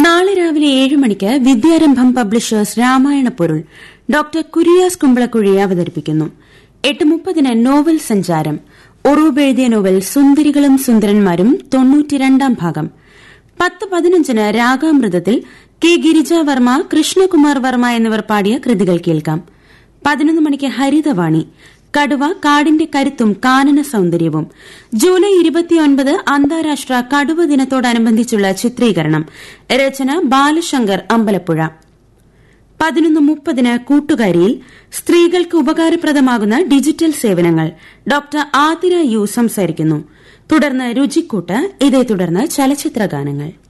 നാളെ രാവിലെ ഏഴ് മണിക്ക് വിദ്യാരംഭം പബ്ലിഷേഴ്സ് രാമായണ പൊരുൾ ഡോക്ടർ കുര്യാസ് കുമ്പളക്കുഴി അവതരിപ്പിക്കുന്നു എട്ട് മുപ്പതിന് നോവൽ സഞ്ചാരം ഒറൂബ് എഴുതിയ നോവൽ സുന്ദരികളും സുന്ദരന്മാരും തൊണ്ണൂറ്റിരണ്ടാം ഭാഗം പത്ത് പതിനഞ്ചിന് രാഗാമൃതത്തിൽ കെ ഗിരിജ വർമ്മ കൃഷ്ണകുമാർ വർമ്മ എന്നിവർ പാടിയ കൃതികൾ കേൾക്കാം പതിനൊന്ന് മണിക്ക് ഹരിതവാണി കടുവ കാടിന്റെ കരുത്തും കാനന സൌന്ദര്യവും ജൂലൈ ഇരുപത്തിയൊൻപത് അന്താരാഷ്ട്ര കടുവ ദിനത്തോടനുബന്ധിച്ചുള്ള ചിത്രീകരണം രചന ബാലശങ്കർ അമ്പലപ്പുഴ പതിനൊന്ന് മുപ്പതിന് കൂട്ടുകാരിയിൽ സ്ത്രീകൾക്ക് ഉപകാരപ്രദമാകുന്ന ഡിജിറ്റൽ സേവനങ്ങൾ ഡോക്ടർ ആതിര യു സംസാരിക്കുന്നു തുടർന്ന് രുചിക്കൂട്ട് ഇതേ തുടർന്ന് ചലച്ചിത്ര ഗാനങ്ങൾ